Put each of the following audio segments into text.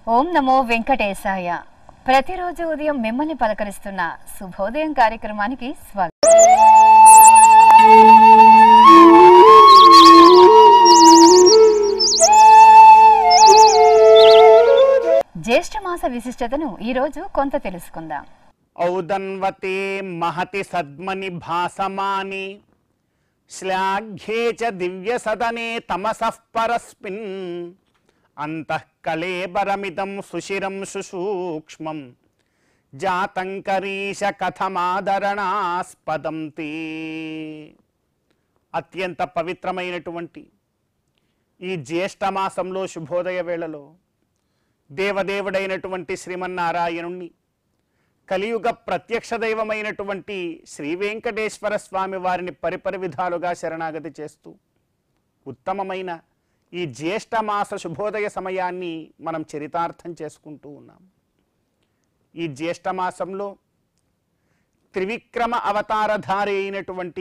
ఓం నమో వెంకటేశాయ ప్రతిరోజు ఉదయం మిమ్మల్ని పలకరిస్తున్న శుభోదయం కార్యక్రమానికి స్వాగతం జ్యేష్ఠ మాస విశిష్టతను ఈ రోజు కొంత తెలుసుకుందాం ఔదన్వతే మహతి సద్మని భాసమాని శ్లాఘ్యే చ దివ్య సదనే తమసః పరస్మిన్ అంతఃకళేబరమిదం సుశిరం సుసూక్ష్మం జాతంకరీశ కథమాదరణాస్పదం తే అత్యంత పవిత్రమైనటువంటి ఈ జ్యేష్ఠమాసంలో శుభోదయ వేళలో దేవదేవుడైనటువంటి శ్రీమన్నారాయణుణ్ణి కలియుగ ప్రత్యక్ష దైవమైనటువంటి శ్రీ వెంకటేశ్వర స్వామి వారిని పరిపరి విధాలుగా శరణాగతి చేస్తూ ఉత్తమమైన ఈ జ్యేష్ఠమాస శుభోదయ సమయాన్ని మనం చరితార్థం చేసుకుంటూ ఉన్నాం ఈ జ్యేష్ఠమాసంలో త్రివిక్రమ అవతారధారి అయినటువంటి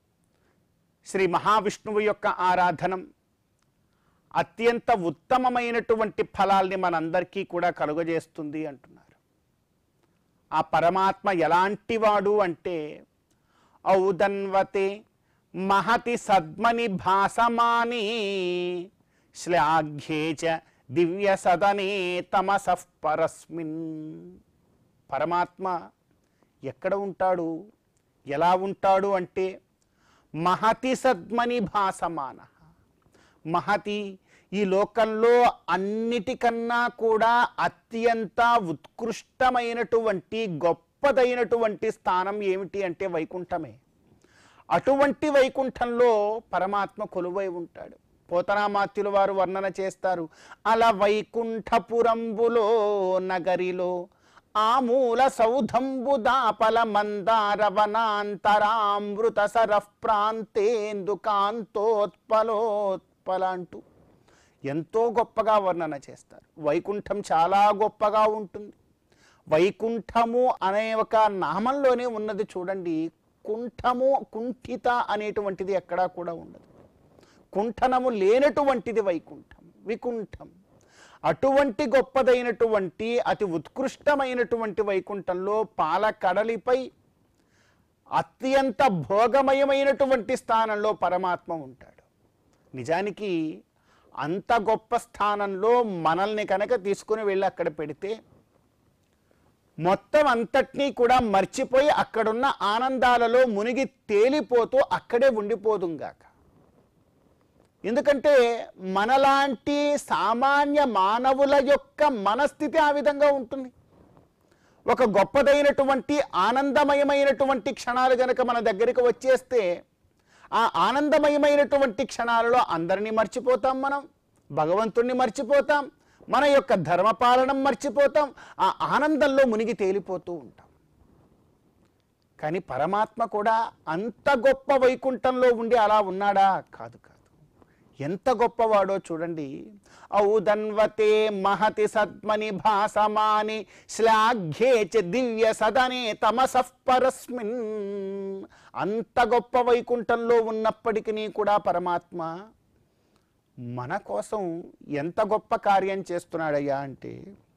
శ్రీ మహావిష్ణువు యొక్క ఆరాధనం అత్యంత ఉత్తమమైనటువంటి ఫలాల్ని మనందరికీ కూడా కలుగజేస్తుంది అంటున్నారు ఆ పరమాత్మ ఎలాంటివాడు అంటే ఔదన్వతే మహతి సద్మని భాసమాని శ్లాఘ్యే చ దివ్య సదనే తమసః పరస్మిన్ పరమాత్మ ఎక్కడ ఉంటాడు ఎలా ఉంటాడు అంటే మహతి సద్మని భాసమాన మహతి ఈ లోకంలో అన్నిటికన్నా కూడా అత్యంత ఉత్కృష్టమైనటువంటి గొప్పదైనటువంటి స్థానం ఏమిటి అంటే వైకుంఠమే అటువంటి వైకుంఠంలో పరమాత్మ కొలువై ఉంటాడు పోతనామాత్యులు వారు వర్ణన చేస్తారు అల వైకుంఠపురంబులో నగరిలో ఆమూల సౌధంబు దాపల మందార వనాంతరామృత సరఫ్ ప్రాంతేందు కాంతోత్పలోత్పల అంటూ ఎంతో గొప్పగా వర్ణన చేస్తారు వైకుంఠం చాలా గొప్పగా ఉంటుంది వైకుంఠము అనే ఒక నామంలోనే ఉన్నది చూడండి కుంఠము కుంఠిత అనేటువంటిది ఎక్కడా కూడా ఉండదు కుంఠనము లేనటువంటిది వైకుంఠం వికుంఠం అటువంటి గొప్పదైనటువంటి అతి ఉత్కృష్టమైనటువంటి వైకుంఠంలో పాలకడలిపై అత్యంత భోగమయమైనటువంటి స్థానంలో పరమాత్మ ఉంటాడు నిజానికి అంత గొప్ప స్థానంలో మనల్ని కనుక తీసుకుని వెళ్ళి అక్కడ పెడితే మొత్తం అంతటినీ కూడా మర్చిపోయి అక్కడున్న ఆనందాలలో మునిగి తేలిపోతూ అక్కడే ఉండిపోదుంగాక ఎందుకంటే మనలాంటి సామాన్య మానవుల యొక్క మనస్థితి ఆ విధంగా ఉంటుంది ఒక గొప్పదైనటువంటి ఆనందమయమైనటువంటి క్షణాలు గనక మన దగ్గరికి వచ్చేస్తే ఆ ఆనందమయమైనటువంటి క్షణాలలో అందరినీ మర్చిపోతాం మనం భగవంతుణ్ణి మర్చిపోతాం మన యొక్క ధర్మపాలనం మర్చిపోతాం ఆ ఆనందంలో మునిగి తేలిపోతూ ఉంటాం కానీ పరమాత్మ కూడా అంత గొప్ప వైకుంఠంలో ఉండి అలా ఉన్నాడా కాదు కాదు ఎంత గొప్పవాడో చూడండి ఔదన్వతే మహతి సద్మని భాసమాని శ్లాఘ్యే చ దివ్య సదనే తమసః పరస్మిన్ అంత గొప్ప వైకుంఠంలో ఉన్నప్పటికీ కూడా పరమాత్మ మన కోసం ఎంత గొప్ప కార్యం చేస్తున్నాడయ్యా అంటే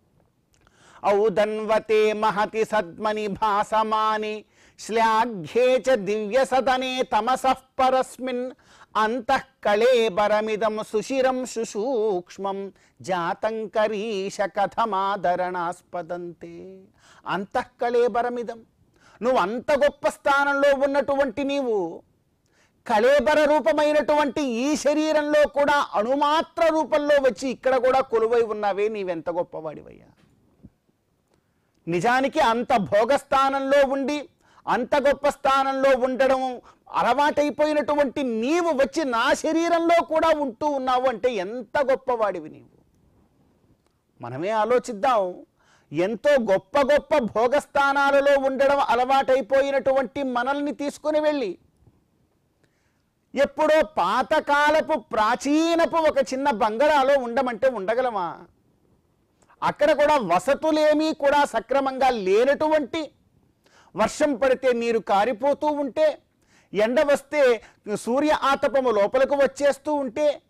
ఔదన్వతే మహతి సద్మని భాసమాని శ్లాఘ్యే చ దివ్య సదనే తమసః పరస్మిన్ అంతఃకళేబరమిదం సుశిరం సుసూక్ష్మం జాతంకరీష కథమాదరణాస్పదంతే అంతఃకళేబరమిదం నువ్వు అంత గొప్ప స్థానంలో ఉన్నటువంటి నీవు కళేబర రూపమైనటువంటి ఈ శరీరంలో కూడా అణుమాత్ర రూపంలో వచ్చి ఇక్కడ కూడా కొలువై ఉన్నావే నీవెంత గొప్పవాడివయ్యా నిజానికి అంత భోగస్థానంలో ఉండి అంత గొప్ప స్థానంలో ఉండడం అలవాటైపోయినటువంటి నీవు వచ్చి నా శరీరంలో కూడా ఉంటూ ఉన్నావు అంటే ఎంత గొప్పవాడివి నీవు మనమే ఆలోచిద్దాం ఎంతో గొప్ప గొప్ప భోగస్థానాలలో ఉండడం అలవాటైపోయినటువంటి మనల్ని తీసుకుని వెళ్ళి ఎప్పుడో పాతకాలపు ప్రాచీనపు ఒక చిన్న బంగళాలో ఉండమంటే ఉండగలమా అక్కడ కూడా వసతులేమీ కూడా సక్రమంగా లేనటువంటి వర్షం పడితే నీరు కారిపోతూ ఉంటే ఎండ వస్తే సూర్య ఆతపము లోపలకు వచ్చేస్తూ ఉంటే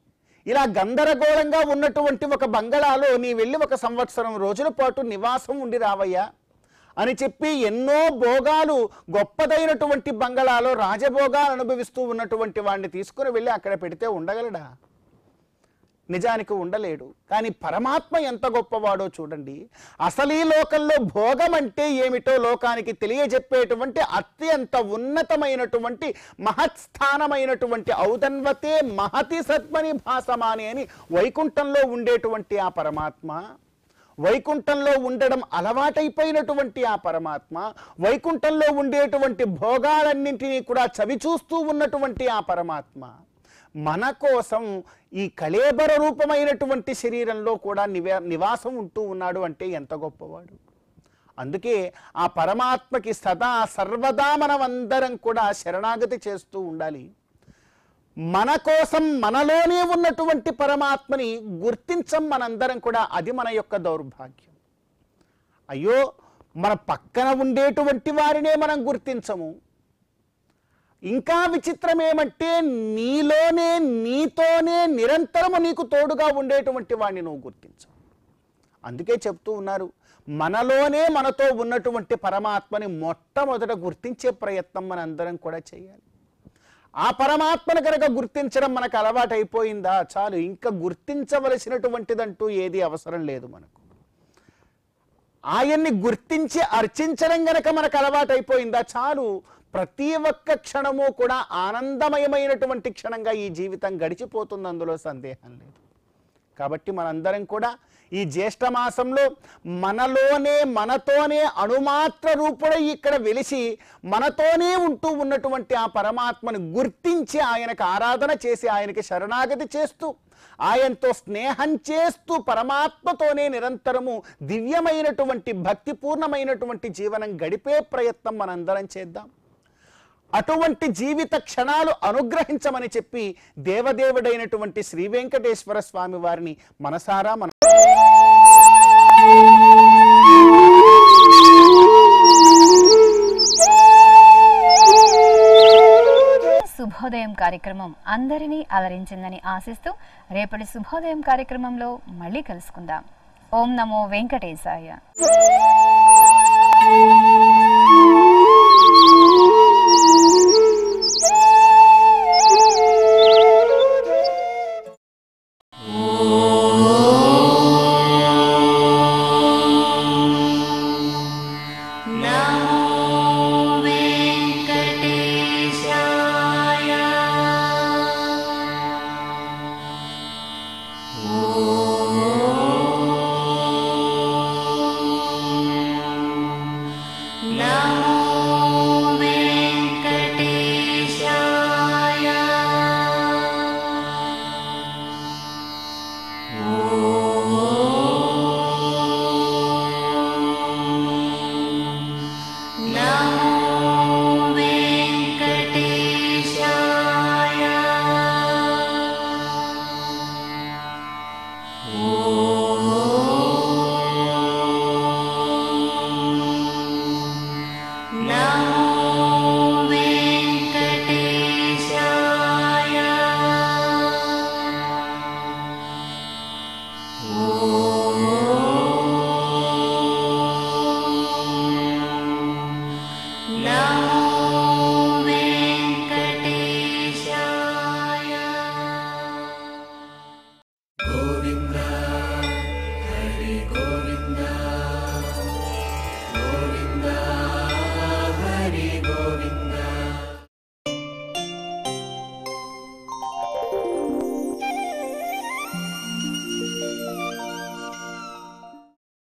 ఇలా గందరగోళంగా ఉన్నటువంటి ఒక బంగళాలో నీ వెళ్ళి ఒక సంవత్సరం రోజుల పాటు నివాసం ఉండి రావయ్యా అని చెప్పి ఎన్నో భోగాలు గొప్పదైనటువంటి బంగళాలో రాజభోగాలు అనుభవిస్తూ ఉన్నటువంటి వాడిని తీసుకుని వెళ్ళి అక్కడ పెడితే ఉండగలడా నిజానికి ఉండలేడు కానీ పరమాత్మ ఎంత గొప్పవాడో చూడండి అసలు ఈ లోకంలో భోగం అంటే ఏమిటో లోకానికి తెలియజెప్పేటువంటి అత్యంత ఉన్నతమైనటువంటి మహత్స్థానమైనటువంటి ఔదన్వతే మహతి సత్మని భాసమాని అని వైకుంఠంలో ఉండేటువంటి ఆ పరమాత్మ వైకుంఠంలో ఉండడం అలవాటైపోయినటువంటి ఆ పరమాత్మ వైకుంఠంలో ఉండేటువంటి భోగాలన్నింటినీ కూడా చవిచూస్తూ ఉన్నటువంటి ఆ పరమాత్మ మన కోసం ఈ కళేబర రూపమైనటువంటి శరీరంలో కూడా నివా నివాసం ఉంటూ ఉన్నాడు అంటే ఎంత గొప్పవాడు అందుకే ఆ పరమాత్మకి సదా సర్వదా మనం అందరం కూడా శరణాగతి చేస్తూ ఉండాలి మన కోసం మనలోనే ఉన్నటువంటి పరమాత్మని గుర్తించం మనందరం కూడా అది మన యొక్క దౌర్భాగ్యం అయ్యో మన పక్కన ఉండేటువంటి వారినే మనం గుర్తించము ఇంకా విచిత్రం ఏమంటే నీలోనే నీతోనే నిరంతరము నీకు తోడుగా ఉండేటువంటి వాడిని నువ్వు గుర్తించవు అందుకే చెప్తూ ఉన్నారు మనలోనే మనతో ఉన్నటువంటి పరమాత్మని మొట్టమొదట గుర్తించే ప్రయత్నం మనందరం కూడా చేయాలి ఆ పరమాత్మను కనుక గుర్తించడం మనకు అలవాటైపోయిందా చాలు ఇంకా గుర్తించవలసినటువంటిదంటూ ఏది అవసరం లేదు మనకు ఆయన్ని గుర్తించి అర్చించడం గనక మనకు అలవాటైపోయిందా చాలు ప్రతి ఒక్క క్షణము కూడా ఆనందమయమైనటువంటి క్షణంగా ఈ జీవితం గడిచిపోతుంది అందులో సందేహం లేదు కాబట్టి మనందరం కూడా ఈ జ్యేష్ఠ మాసంలో మనలోనే మనతోనే అణుమాత్ర రూపుడై ఇక్కడ వెలిసి మనతోనే ఉంటూ ఉన్నటువంటి ఆ పరమాత్మను గుర్తించి ఆయనకు ఆరాధన చేసి ఆయనకి శరణాగతి చేస్తూ ఆయనతో స్నేహం చేస్తూ పరమాత్మతోనే నిరంతరము దివ్యమైనటువంటి భక్తిపూర్ణమైనటువంటి జీవనం గడిపే ప్రయత్నం మనందరం చేద్దాం అటువంటి జీవిత క్షణాలు అనుగ్రహించమని చెప్పి దేవదేవుడైనటువంటి శ్రీ వెంకటేశ్వర స్వామి వారిని మనసారా మన శుభోదయం కార్యక్రమం అందరినీ అలరించిందని ఆశిస్తూ రేపటి శుభోదయం కార్యక్రమంలో మళ్ళీ కలుసుకుందాం ఓం నమో వెంకటేశాయ